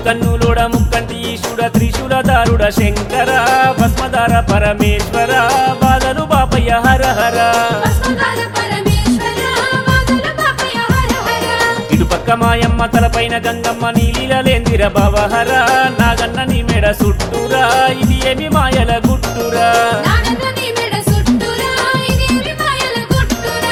కన్నులోడ ముక్కంటి ఈశుడ త్రిశూలధారుడ శంకర భస్మధార పరమేశ్వర బాధలు బాపయ్య హర హర భస్మధార పరమేశ్వర వాదుల పాపయ్య హర హర ఇటుపక్క మాయమ్మ తలపైన గంగమ్మ నీలీలలేందిర భవహర నాగన్న నీ మెడ సుట్టురా ఇది ఏమి మాయల గుట్టురా నాగన్న నీ మెడ సుట్టురా ఇదేమి మాయల గుట్టురా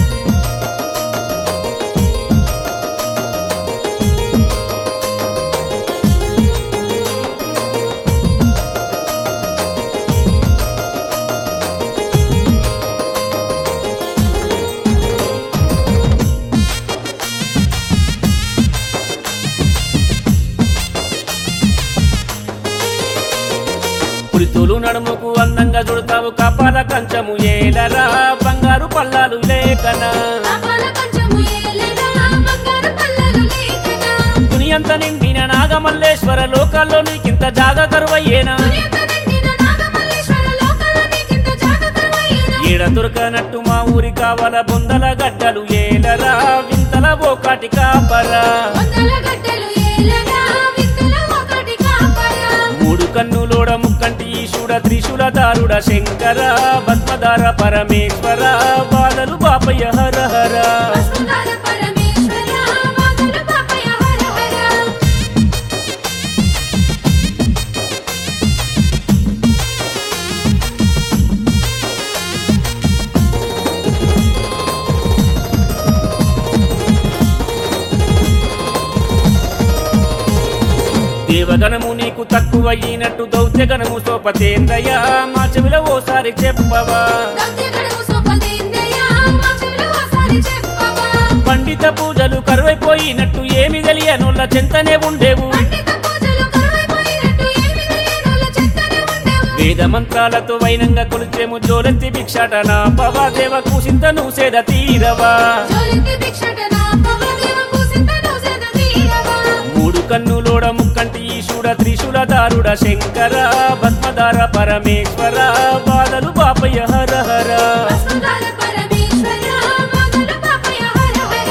పులితోలు నడుముకు అందంగా చుడతావు కపాల కంచము ఏలరా బంగారు పల్లాలు లేకనా పాపాల కంచము ఏలరా బంగారు పల్లలు లేకనా దునియంత నిండిన నాగమల్లేశ్వర లోకాల్లో నీకింత జాగ కరువయ్యేనా దునియంత నిండిన నాగమల్లేశ్వర లోకాల నీకింత జాగకరమయ్యేనా ఈడ దొరకనట్టు మా ఊరి కావాల బొందల గడ్డలు ఏలరా వింతల బోకాటి కాపరా వందల గడ్డలు ఏలరా విత్తుల ఒకటి కాపరా మూడు కన్నులోడ ముక్కంటి ఈశుడ త్రిశూల దారుడ శంకర భస్మధార పరమేశ్వర బాలలు బాపయ్య హర హర భస్మధార పరమేశ్వర వాదుల పాపయ్య హర హర దేవగణము నీకు తక్కువయ్యినట్టు దౌత్యగణము సోపతేందయ్య మా చెవిలో ఓసారి చెప్పవా గంగెగడము సోపదేందయ్య మా చెవిలో ఒకసారి చెప్పవా పండిత పూజలు కరువైపోయినట్టు ఏమి తెలియనుల్ల చెంతనే ఉండేవు పండిత పూజలు కరువైపోయినట్టు ఏమి తెలియనోళ్ళ చెత్తనే ఉండేవు వేద మంత్రాలతో వైనంగా కొలిచేము జోలెత్తి భిక్షాటన పవాదేవ కుసింతను సేద తీరవా జోలింది భిక్షటన పవదేవ కుసింతను సేద తీరవా మూడు కన్నులోడ ముక్కంటి ఈశుడ త్రిశూల దారుడ శంకర భస్మధార పరమేశ్వర బాధలు బాపయ్య హర హర భస్మధార పరమేశ్వర వాదుల పాపయ్య హర హర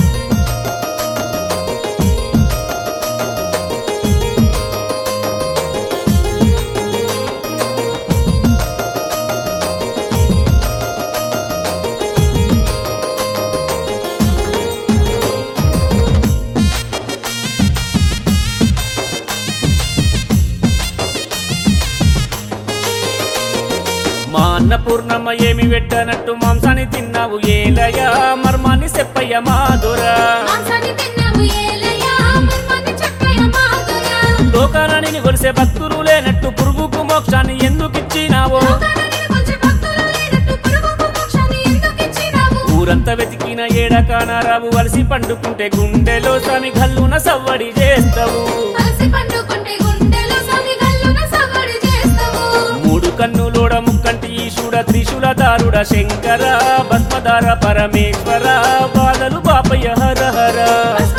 మా అన్నపూర్ణమ్మ ఏమి పెట్టనట్టు మాంసాన్ని తిన్నావు ఏలయ మర్మాన్ని చెప్పయ్య మాధురా మాంసాన్ని తిన్నావు ఏలయ్య మర్మాన్ని చెప్పయ్య మాధురా లోకాలని కొలిసే భక్తులు లేనట్టు పురుగుకు మోక్షాన్ని ఎందుకు ఇచ్చినావో లోకాలని కొలిచే భక్తులు లేనట్టు పురుగుకు మోక్షాన్ని ఎందుకు ఇచ్చినావు ఊరంతా వెతికిన ఏడకానారావు వలసి పండుకుంటే గుండెలో స్వామి గల్లున సవ్వడి చేస్తావు అలసి పండుకుంటే గుండెలో సమి గల్లున సవ్వడి చేస్తావు మూడు కన్నులోడ ముక్కంటి ఈశుడ త్రిశూల దారుడ శంకర భస్మధార పరమేశ్వర బాలలు బాపయ్య హర హర భస్మ